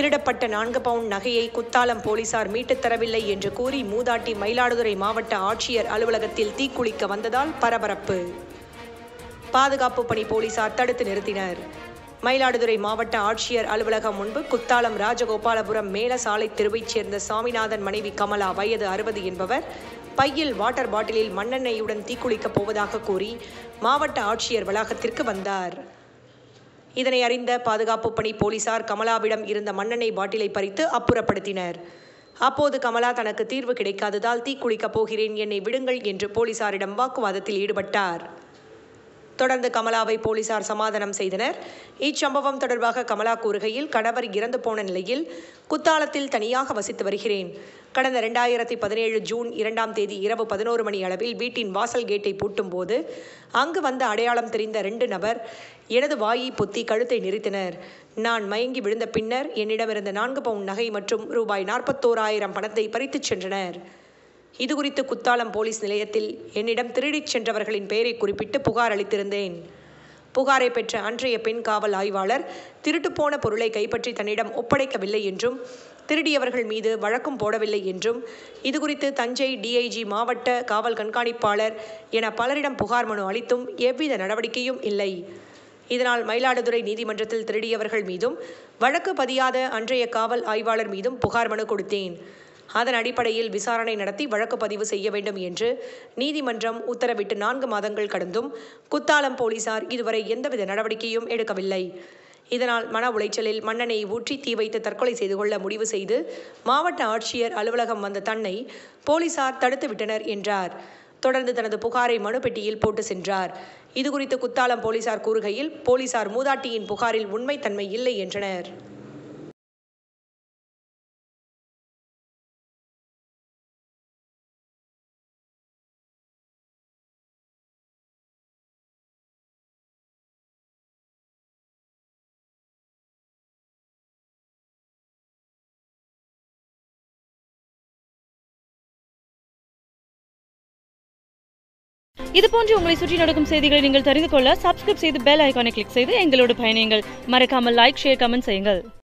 திருடப்பட்ட நான்கு பவுண்ட் நகையை குத்தாலம் போலீசார் மீட்டுத் தரவில்லை என்று கூறி மூதாட்டி மயிலாடுதுறை மாவட்ட ஆட்சியர் அலுவலகத்தில் தீக்குளிக்க வந்ததால் பரபரப்பு பாதுகாப்பு பணி போலீசார் தடுத்து நிறுத்தினர் மயிலாடுதுறை மாவட்ட ஆட்சியர் அலுவலகம் முன்பு குத்தாலம் ராஜகோபாலபுரம் மேல சாலை தெருவைச் சேர்ந்த சாமிநாதன் மனைவி கமலா வயது அறுபது என்பவர் பையில் வாட்டர் பாட்டிலில் மண்ணெண்ணெயுடன் தீக்குளிக்கப் போவதாக கூறி மாவட்ட ஆட்சியர் வளாகத்திற்கு வந்தார் இதனை அறிந்த பாதுகாப்பு பணி போலீசார் கமலாவிடம் இருந்த மண்ணெண்ணெய் பாட்டிலை பறித்து அப்புறப்படுத்தினர் அப்போது கமலா தனக்கு தீர்வு கிடைக்காததால் தீக்குளிக்கப் போகிறேன் என்னை விடுங்கள் என்று போலீசாரிடம் வாக்குவாதத்தில் ஈடுபட்டார் தொடர்ந்து கமலாவை போலீசார் சமாதானம் செய்தனர் இச்சம்பவம் தொடர்பாக கமலா கூறுகையில் கணவர் இறந்து போன நிலையில் குத்தாலத்தில் தனியாக வசித்து வருகிறேன் கடந்த ரெண்டாயிரத்தி பதினேழு ஜூன் இரண்டாம் தேதி இரவு பதினோரு மணி அளவில் வீட்டின் வாசல் கேட்டை பூட்டும் போது அங்கு வந்த அடையாளம் தெரிந்த ரெண்டு நபர் எனது வாயை பொத்தி கழுத்தை நெரித்தனர் நான் மயங்கி விழுந்த பின்னர் என்னிடமிருந்த நான்கு பவுண்ட் நகை மற்றும் ரூபாய் நாற்பத்தோராயிரம் பணத்தை பறித்துச் சென்றனர் இதுகுறித்து குத்தாலம் போலீஸ் நிலையத்தில் என்னிடம் திருடிச் சென்றவர்களின் பெயரை குறிப்பிட்டு புகார் அளித்திருந்தேன் புகாரை பெற்ற அன்றைய பெண் காவல் ஆய்வாளர் திருட்டுப்போன பொருளை கைப்பற்றி தன்னிடம் ஒப்படைக்கவில்லை என்றும் திருடியவர்கள் மீது வழக்கும் போடவில்லை என்றும் இதுகுறித்து தஞ்சை டிஐஜி மாவட்ட காவல் கண்காணிப்பாளர் என பலரிடம் புகார் மனு அளித்தும் எவ்வித நடவடிக்கையும் இல்லை இதனால் மயிலாடுதுறை நீதிமன்றத்தில் திருடியவர்கள் மீதும் வழக்கு பதியாத அன்றைய காவல் ஆய்வாளர் மீதும் புகார் மனு கொடுத்தேன் அதன் அடிப்படையில் விசாரணை நடத்தி வழக்கு பதிவு செய்ய வேண்டும் என்று நீதிமன்றம் உத்தரவிட்டு நான்கு மாதங்கள் கடந்தும் குத்தாலம் போலீசார் இதுவரை எந்தவித நடவடிக்கையும் எடுக்கவில்லை இதனால் மன உளைச்சலில் மண்ணெண்ணெய் ஊற்றி தீ வைத்து தற்கொலை செய்து கொள்ள முடிவு செய்து மாவட்ட ஆட்சியர் அலுவலகம் வந்த தன்னை போலீசார் தடுத்து விட்டனர் என்றார் தொடர்ந்து தனது புகாரை மனு பெட்டியில் போட்டு சென்றார் இதுகுறித்து குத்தாலம் போலீசார் கூறுகையில் போலீசார் மூதாட்டியின் புகாரில் உண்மைத்தன்மை இல்லை என்றனர் இது போன்று உங்களை சுற்றி நடக்கும் செய்திகளை நீங்கள் தெரிந்து கொள்ள சப்ஸ்கிரைப் செய்து பெல் ஐகானை கிளிக் செய்து எங்களோடு பயணியுங்கள் மறக்காமல் லைக் ஷேர் கமெண்ட் செய்யுங்கள்